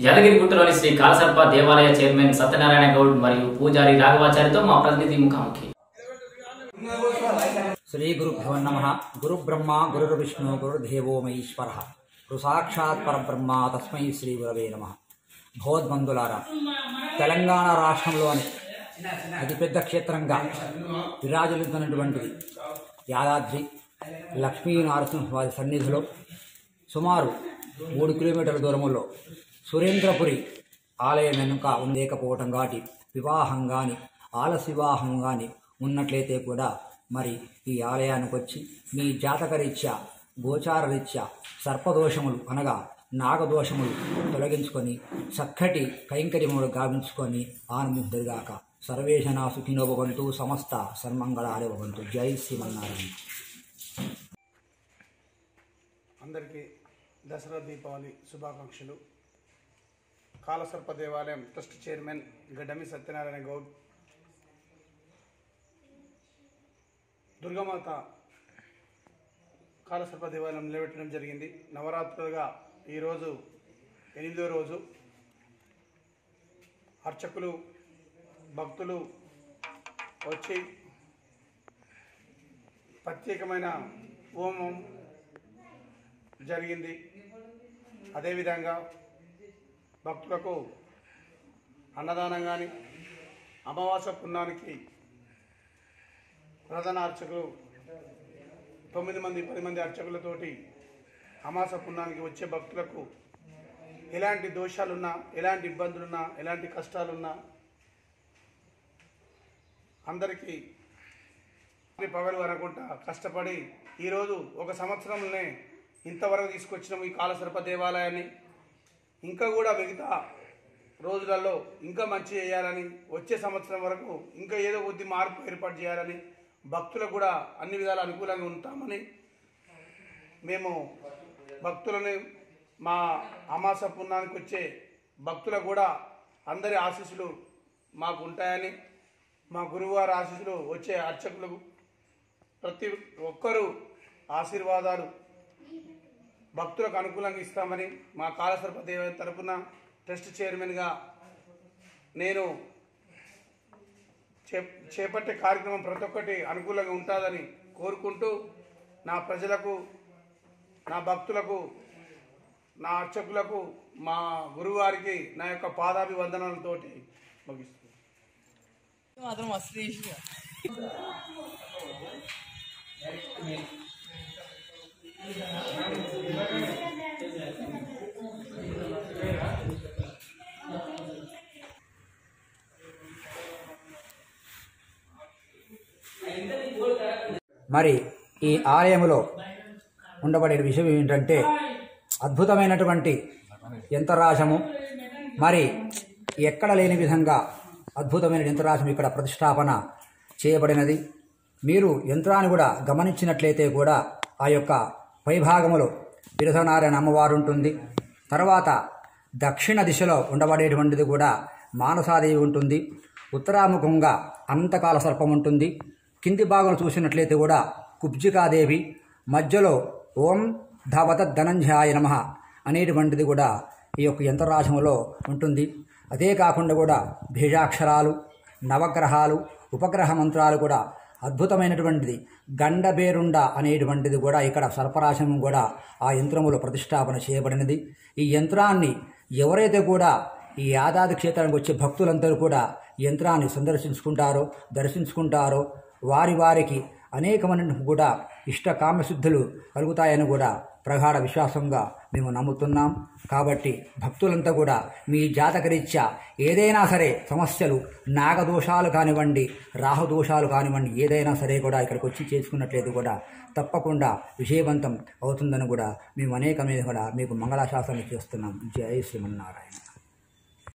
యాదగిరిగుట్టలోని శ్రీ కాలసర్ప దేవాలయ చైర్మన్ సత్యనారాయణ గౌడ్ మరియు పూజారి రాఘవాచార్యతో మా ప్రతినిధి ముఖాముఖి శ్రీ గురుభ్యో నమ గురు బ్రహ్మ గురు విష్ణు గురుదేవో మహేశ్వర గురు సాక్షాత్ పరబ్రహ్మ తస్మై శ్రీ గురవే నమ భగవద్బంధులారా తెలంగాణ రాష్ట్రంలోని అతిపెద్ద క్షేత్రంగా విరాజిల్లుతున్నటువంటిది యాదాద్రి లక్ష్మీ నరసింహవారి సన్నిధిలో సుమారు మూడు కిలోమీటర్ల దూరంలో సురేంద్రపురి ఆలయం వెనుక ఉండేకపోవటం కాటి వివాహం కానీ ఆలస్య వివాహం కానీ ఉన్నట్లయితే కూడా మరి ఈ ఆలయానికి వచ్చి మీ జాతకరీత్యా గోచారరీత్యా సర్పదోషములు అనగా నాగదోషములు తొలగించుకొని చక్కటి కైంకర్యములు గావించుకొని ఆనందించగాక సర్వేశనా సుఖినోభవంతు సమస్త సన్మంగళారే భవంతు జై శ్రీమన్నారాయణ అందరికీ దసరా దీపావళి శుభాకాంక్షలు కాలసర్ప దేవాలయం ట్రస్ట్ చైర్మన్ గడ్డమి సత్యనారాయణ గౌడ్ దుర్గామాత కాలసర్ప దేవాలయం నిలబెట్టడం జరిగింది నవరాత్రులుగా ఈరోజు ఎనిమిదో రోజు అర్చకులు భక్తులు వచ్చి ప్రత్యేకమైన హోమం జరిగింది అదేవిధంగా భక్తులకు అన్నదానం కానీ అమావాస్య పుణ్యానికి ప్రధాన అర్చకులు తొమ్మిది మంది పది మంది అర్చకులతోటి అమాస పుణ్యానికి వచ్చే భక్తులకు ఎలాంటి దోషాలున్నా ఎలాంటి ఇబ్బందులున్నా ఎలాంటి కష్టాలున్నా అందరికీ పగలు అనుకుంటా కష్టపడి ఈరోజు ఒక సంవత్సరంలోనే ఇంతవరకు తీసుకొచ్చినాము ఈ కాలసర్ప దేవాలయాన్ని ఇంకా కూడా మిగతా రోజులలో ఇంకా మంచి చేయాలని వచ్చే సంవత్సరం వరకు ఇంకా ఏదో కొద్ది మార్పు ఏర్పాటు చేయాలని భక్తులకు కూడా అన్ని విధాల అనుకూలంగా ఉంటామని మేము భక్తులని మా అమాస పుణ్యానికి వచ్చే భక్తులకు కూడా అందరి ఆశీస్సులు మాకు ఉంటాయని మా గురువుగారి ఆశీస్సులు వచ్చే అర్చకులకు ప్రతి ఒక్కరూ ఆశీర్వాదాలు భక్తులకు అనుకూలంగా ఇస్తామని మా కాలసర్ప దేవాలయం తరపున ట్రస్ట్ చైర్మన్గా నేను చే చేపట్టే కార్యక్రమం ప్రతి ఒక్కటి అనుకూలంగా ఉంటుందని కోరుకుంటూ నా ప్రజలకు నా భక్తులకు నా అర్చకులకు మా గురువారికి నా యొక్క పాదాభివందనాలతోటి ముగిస్తున్నాను మాత్రం మస్తు చేసిన మరి ఈ ఆలయములో ఉండబడే విషయం ఏంటంటే అద్భుతమైనటువంటి యంత్రరాశము మరి ఎక్కడ లేని విధంగా అద్భుతమైన యంత్రరాశం ఇక్కడ ప్రతిష్టాపన చేయబడినది మీరు యంత్రాన్ని కూడా గమనించినట్లయితే కూడా ఆ యొక్క పైభాగములో విరసనారాయణ అమ్మవారు ఉంటుంది తర్వాత దక్షిణ దిశలో ఉండబడేటువంటిది కూడా మానసాదేవి ఉంటుంది ఉత్తరాముఖంగా అనంతకాల సర్పం ఉంటుంది కింది భాగం చూసినట్లయితే కూడా కుబ్జికాదేవి మధ్యలో ఓం ధవత ధనంజయాయ నమ అనేటువంటిది కూడా ఈ యొక్క యంత్రరాశంలో ఉంటుంది అదే కాకుండా కూడా బీజాక్షరాలు నవగ్రహాలు ఉపగ్రహ మంత్రాలు కూడా అద్భుతమైనటువంటిది గండబేరుండ అనేటువంటిది కూడా ఇక్కడ సర్పరాశం కూడా ఆ యంత్రములో ప్రతిష్టాపన చేయబడినది ఈ యంత్రాన్ని ఎవరైతే కూడా ఈ యాదాది క్షేత్రానికి వచ్చే భక్తులందరూ కూడా యంత్రాన్ని సందర్శించుకుంటారో దర్శించుకుంటారో వారి వారికి అనేకమైన కూడా ఇష్ట కామశుద్ధులు కలుగుతాయని కూడా ప్రగాఢ విశ్వాసంగా మేము నమ్ముతున్నాం కాబట్టి భక్తులంతా కూడా మీ జాతకరీత్యా ఏదైనా సరే సమస్యలు నాగదోషాలు కానివ్వండి రాహుదోషాలు కానివ్వండి ఏదైనా సరే కూడా ఇక్కడికి వచ్చి చేసుకున్నట్లయితే కూడా తప్పకుండా విజయవంతం అవుతుందని కూడా మేము అనేకమైన కూడా మీకు మంగళాశాసనం చేస్తున్నాం జై శ్రీమన్నారాయణ